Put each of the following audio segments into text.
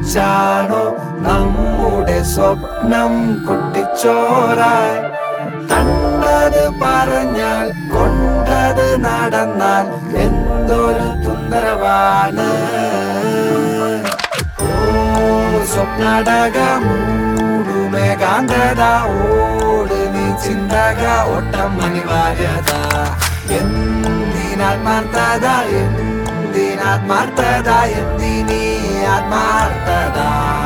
കപ്പിച്ചാണോ നമ്മുടെ സ്വപ്നം കുട്ടിച്ചോറായി കണ്ടത് പറഞ്ഞാൽ കൊണ്ടത് നടന്നാൽ എന്തൊരു തുന്തരവാണ് ഓ സ്വപ്നാടകമൂടുമേകാന്തത ഓട് നീ ചിന്തക ഓട്ടം അനിവാര്യത എന്തിനാത്മാർത്ഥത എന്തിനാത്മാർത്ഥത എന്തിനീ ആത്മാർത്ഥത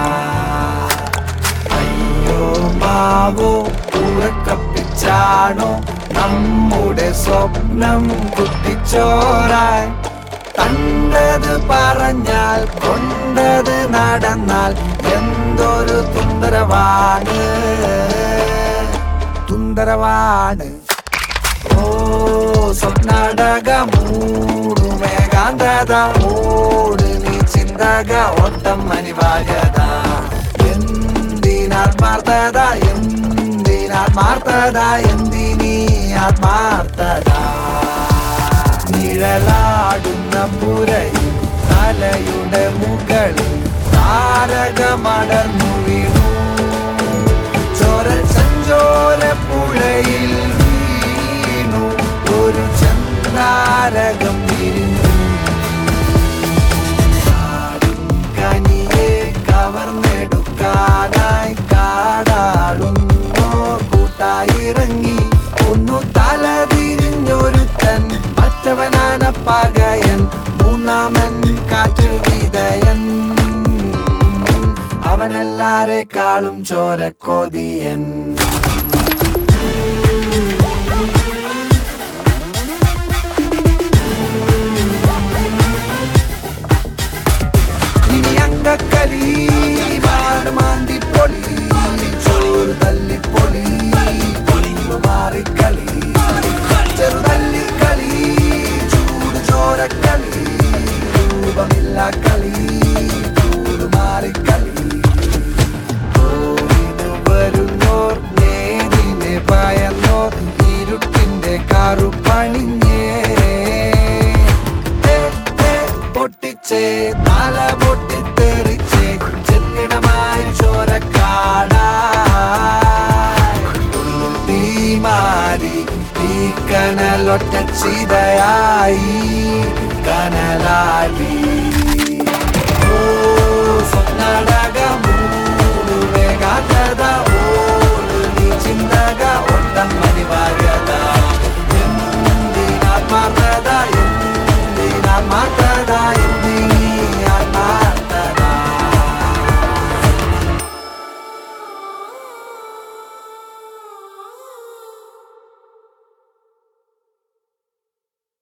അയ്യോ മാവോ ഉറക്കപ്പിച്ചാണോ നമ്മുടെ സ്വപ്നം കുട്ടിച്ചോറായി കണ്ടത് പറഞ്ഞാൽ കൊണ്ടത് നടന്നാൽ എന്തൊരു തുന്തരവാണ് തുന്തരവാണ് ഓ സ്വപ്നാടകമൂടുമേകാന്തത ഓട് നീ ചിന്തക ഓട്ടം അനിവാര്യത എന്തിനാത്മാർത്ഥത എന്തിനാത്മാർത്ഥത എന്തിനീ ആത്മാർത്ഥത നിഴലാടുന്ന പുരയിൽ തലയുടെ മുകളിൽ താരകമടർന്നു വീണു ചോര ചഞ്ചോര പുഴയിൽ വീണു ഒരു ചന്താരകം വിരിഞ്ഞു കാടും കനിയെ കവർന്നെടുക്കാനായി കാടാടുന്നോ കൂട്ടായിറങ്ങി ഒന്നു തല തിരിഞ്ഞൊരുത്തൻ മറ്റവനാന പകയൻ മൂന്നാമൻ കാറ്റിൽ വിതയൻ അവനെല്ലാരെക്കാളും ചോരക്കൊതിയൻ ഇനി അങ്കക്കലി മാണ്ടി പൊളി ചോറ് തല്ലിപ്പൊളി പൊളിമ്പ് മാറിക്കളി ചെറുതല്ലി കളി ചൂട് ചോരക്കളി രൂപമില്ല കളി ചൂട് മാറിക്കളി ഓടിനു വരുന്നോർ നേരിനെ ഭയന്നോർ ഇരുട്ടിന്റെ കറുപ്പണിഞ്ഞേ ഏ, ഏ, പൊട്ടിച്ചേ തല പൊട്ടിത്തെറിച്ചേ ചെന്നിടമായി ചോരക്കാടായി ഉള്ളിൽ തീമാരി തീ കനലൊറ്റ ചിതയായി കനലാടി ഓ സ്വപ്നടകമൂടുവേഗാത്തത